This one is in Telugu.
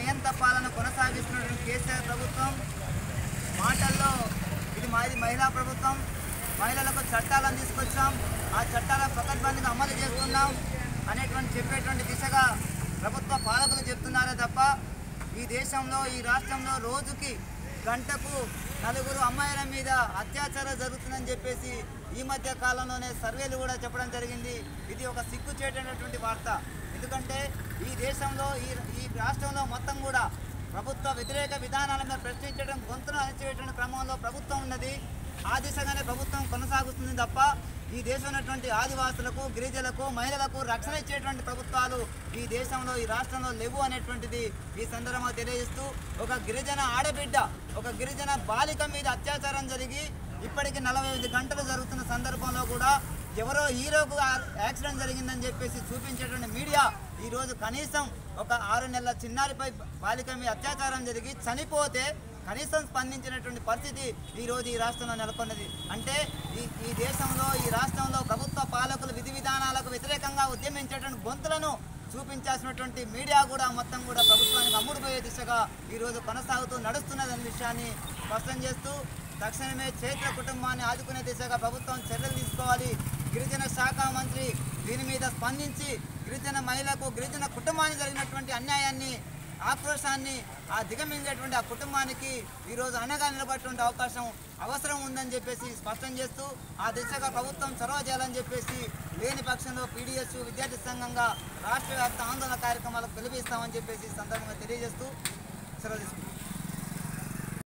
నియంత పాలన కొనసాగిస్తున్నటువంటి కేసీఆర్ ప్రభుత్వం మాటల్లో ఇది మాది మహిళా ప్రభుత్వం మహిళలకు చట్టాలను తీసుకొచ్చాం ఆ చట్టాల పకడ్బందీగా అమలు చేస్తున్నాం అనేటువంటి చెప్పేటువంటి దిశగా ప్రభుత్వ పాలకులు చెప్తున్నారే తప్ప ఈ దేశంలో ఈ రాష్ట్రంలో రోజుకి గంటకు నలుగురు అమ్మాయిల మీద అత్యాచారం జరుగుతుందని చెప్పేసి ఈ మధ్య కాలంలోనే సర్వేలు కూడా చెప్పడం జరిగింది ఇది ఒక సిగ్గు చేయటటువంటి వార్త ఎందుకంటే ఈ దేశంలో ఈ ఈ రాష్ట్రంలో మొత్తం కూడా ప్రభుత్వ వ్యతిరేక విధానాల మీద ప్రశ్నించడం గొంతును అణచివేటువంటి క్రమంలో ప్రభుత్వం ఉన్నది ఆ దిశగానే ప్రభుత్వం కొనసాగుతుంది తప్ప ఈ దేశం ఉన్నటువంటి ఆదివాసులకు గిరిజనులకు మహిళలకు రక్షణ ఇచ్చేటువంటి ప్రభుత్వాలు ఈ దేశంలో ఈ రాష్ట్రంలో లేవు అనేటువంటిది ఈ సందర్భంగా తెలియజేస్తూ ఒక గిరిజన ఆడబిడ్డ ఒక గిరిజన బాలిక మీద అత్యాచారం జరిగి ఇప్పటికి నలభై ఐదు గంటలు జరుగుతున్న సందర్భంలో కూడా ఎవరో హీరోకు ఆ- యాక్సిడెంట్ జరిగిందని చెప్పేసి చూపించేటువంటి మీడియా ఈరోజు కనీసం ఒక ఆరు నెలల చిన్నారిపై బాలిక మీద అత్యాచారం జరిగి చనిపోతే కనీసం స్పందించినటువంటి పరిస్థితి ఈరోజు ఈ రాష్ట్రంలో నెలకొన్నది అంటే ఈ ఈ దేశంలో ఈ రాష్ట్రంలో ప్రభుత్వ పాలకులు విధి విధానాలకు వ్యతిరేకంగా ఉద్యమించేటువంటి గొంతులను చూపించాల్సినటువంటి మీడియా కూడా మొత్తం కూడా ప్రభుత్వానికి అమ్ముడుపోయే దిశగా ఈరోజు కొనసాగుతూ నడుస్తున్నదనే విషయాన్ని స్పష్టం చేస్తూ తక్షణమే చైత్ర కుటుంబాన్ని ఆదుకునే దిశగా ప్రభుత్వం చర్యలు తీసుకోవాలి గిరిజన శాఖ మంత్రి దీని మీద స్పందించి గిరిజన మహిళకు గిరిజన కుటుంబానికి జరిగినటువంటి అన్యాయాన్ని ఆక్రోశాన్ని ఆ దిగమింగేటువంటి ఆ కుటుంబానికి ఈరోజు అనగా నిలబడేటువంటి అవకాశం అవసరం ఉందని చెప్పేసి స్పష్టం చేస్తూ ఆ దిశగా ప్రభుత్వం చొరవ చేయాలని చెప్పేసి లేని పక్షంలో పీడిఎస్ విద్యార్థి సంఘంగా రాష్ట్ర వ్యాప్త ఆందోళన కార్యక్రమాలకు పిలుపిస్తామని చెప్పేసి ఈ సందర్భంగా తెలియజేస్తూ సెలవు తీసుకుంటాం